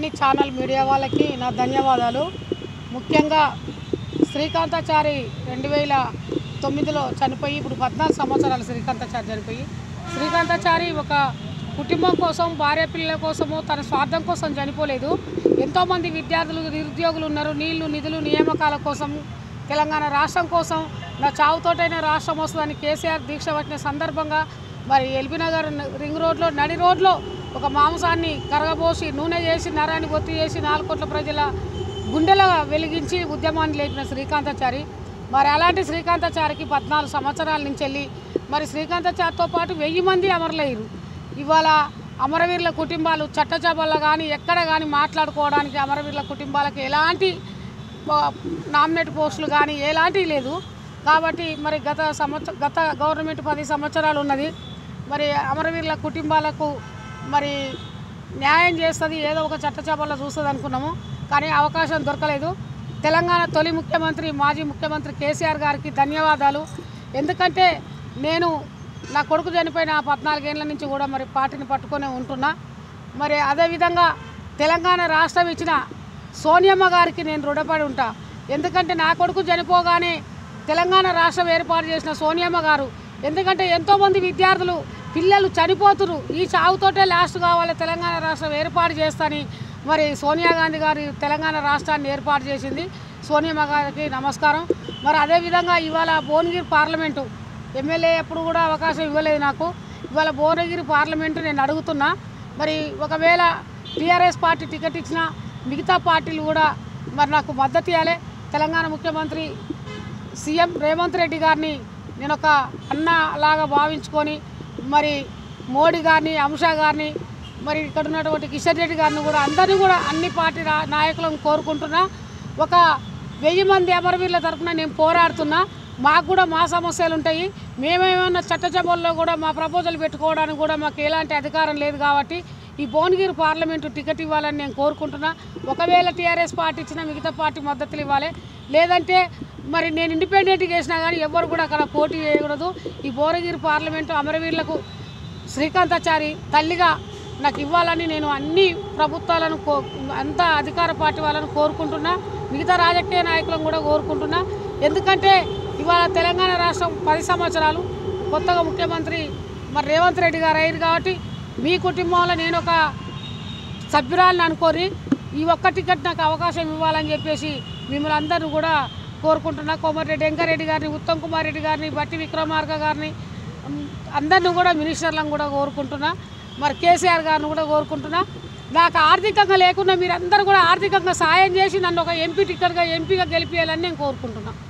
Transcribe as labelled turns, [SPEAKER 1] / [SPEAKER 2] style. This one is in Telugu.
[SPEAKER 1] ఛానల్ మీడియా వాళ్ళకి నా ధన్యవాదాలు ముఖ్యంగా శ్రీకాంతాచారి రెండు వేల తొమ్మిదిలో చనిపోయి ఇప్పుడు పద్నాలుగు సంవత్సరాలు శ్రీకాంతాచారి చనిపోయి శ్రీకాంతాచారి ఒక కుటుంబం కోసం భార్య పిల్లల కోసము తన స్వార్థం కోసం చనిపోలేదు ఎంతోమంది విద్యార్థులు నిరుద్యోగులు ఉన్నారు నీళ్లు నిధులు నియామకాల కోసం తెలంగాణ రాష్ట్రం కోసం నా చావుతోటైన రాష్ట్రం వస్తుందని కేసీఆర్ దీక్ష పట్టిన సందర్భంగా మరి ఎల్బీనగర్ రింగ్ రోడ్లో నడి రోడ్లో ఒక మాంసాన్ని కరగబోసి నూనె చేసి నరాన్ని ఒత్తి చేసి నాలుగు కోట్ల ప్రజల గుండెల వెలిగించి ఉద్యమాన్ని లేపిన శ్రీకాంతాచారి మరి అలాంటి శ్రీకాంతాచారికి పద్నాలుగు సంవత్సరాల నుంచి వెళ్ళి మరి శ్రీకాంతాచారితో పాటు వెయ్యి మంది అమరులయ్యారు ఇవాళ అమరవీరుల కుటుంబాలు చట్టసభల్లో కానీ ఎక్కడ కానీ మాట్లాడుకోవడానికి అమరవీరుల కుటుంబాలకు ఎలాంటి నామినేట్ పోస్టులు కానీ ఎలాంటివి లేదు కాబట్టి మరి గత సంవత్సర గత గవర్నమెంట్ పది సంవత్సరాలు ఉన్నది మరి అమరవీరుల కుటుంబాలకు మరి న్యాయం చేస్తుంది ఏదో ఒక చట్టసభల్లో చూస్తుంది అనుకున్నాము కానీ అవకాశం దొరకలేదు తెలంగాణ తొలి ముఖ్యమంత్రి మాజీ ముఖ్యమంత్రి కేసీఆర్ గారికి ధన్యవాదాలు ఎందుకంటే నేను నా కొడుకు చనిపోయిన ఆ పద్నాలుగేళ్ల నుంచి కూడా మరి పార్టీని పట్టుకొని ఉంటున్నా మరి అదేవిధంగా తెలంగాణ రాష్ట్రం ఇచ్చిన సోనియమ్మ గారికి నేను రుణపడి ఉంటా ఎందుకంటే నా కొడుకు చనిపోగానే తెలంగాణ రాష్ట్రం ఏర్పాటు చేసిన సోనియమ్మ గారు ఎందుకంటే ఎంతోమంది విద్యార్థులు పిల్లలు చనిపోతురు ఈ చావుతోటే లాస్ట్ కావాలి తెలంగాణ రాష్ట్రం ఏర్పాటు చేస్తాని మరి సోనియా గాంధీ గారి తెలంగాణ రాష్ట్రాన్ని ఏర్పాటు చేసింది సోనియమ్మ గారికి నమస్కారం మరి అదేవిధంగా ఇవాళ భువనగిరి పార్లమెంటు ఎమ్మెల్యే ఎప్పుడు కూడా అవకాశం ఇవ్వలేదు నాకు ఇవాళ భువనగిరి పార్లమెంటు నేను అడుగుతున్నా మరి ఒకవేళ టీఆర్ఎస్ పార్టీ టికెట్ ఇచ్చినా మిగతా పార్టీలు కూడా మరి నాకు మద్దతు ఇవ్వాలి తెలంగాణ ముఖ్యమంత్రి సీఎం రేవంత్ రెడ్డి గారిని నేను ఒక అన్న లాగా భావించుకొని మరి మోడీ గారిని అమిత్ గారిని మరి ఇక్కడ ఉన్నటువంటి కిషన్ రెడ్డి గారిని కూడా అందరినీ కూడా అన్ని పార్టీ రా- నాయకులను కోరుకుంటున్నా ఒక వెయ్యి మంది అమరవీరుల తరఫున నేను పోరాడుతున్నా మాకు కూడా మా సమస్యలు ఉంటాయి మేమేమన్నా చట్టసభల్లో కూడా మా ప్రపోజల్ పెట్టుకోవడానికి కూడా మాకు ఎలాంటి అధికారం లేదు కాబట్టి ఈ భువనగిరి పార్లమెంటు టికెట్ ఇవ్వాలని నేను కోరుకుంటున్నా ఒకవేళ టీఆర్ఎస్ పార్టీ ఇచ్చిన మిగతా పార్టీ మద్దతులు ఇవ్వాలి లేదంటే మరి నేను ఇండిపెండెంట్గా చేసినా కానీ ఎవరు కూడా అక్కడ పోటీ చేయకూడదు ఈ భువనగిరి పార్లమెంటు అమరవీరులకు శ్రీకాంతాచారి తల్లిగా నాకు ఇవ్వాలని నేను అన్ని ప్రభుత్వాలను కో అంతా అధికార పార్టీ వాళ్ళను కోరుకుంటున్నా మిగతా రాజకీయ నాయకులను కూడా కోరుకుంటున్నా ఎందుకంటే ఇవాళ తెలంగాణ రాష్ట్రం పది సంవత్సరాలు కొత్తగా ముఖ్యమంత్రి మరి రేవంత్ రెడ్డి గారు అయ్యారు కాబట్టి మీ కుటుంబంలో నేను ఒక సభ్యురాలను అనుకొని ఈ ఒక్క టికెట్ నాకు అవకాశం ఇవ్వాలని చెప్పేసి మిమ్మల్ని అందరూ కూడా కోరుకుంటున్నా కోమటిరెడ్డి వెంకరెడ్డి గారిని ఉత్తమ్ కుమార్ రెడ్డి గారిని బట్టి విక్రమార్క గారిని ఉమ్, అందరిని కూడా మినిస్టర్లను కూడా కోరుకుంటున్నా మరి కేసీఆర్ గారిని కూడా కోరుకుంటున్నా నాకు ఆర్థికంగా లేకుండా మీరందరూ కూడా ఆర్థికంగా సాయం చేసి నన్ను ఒక ఎంపీ టికెట్గా ఎంపీగా గెలిపించాలని నేను కోరుకుంటున్నాను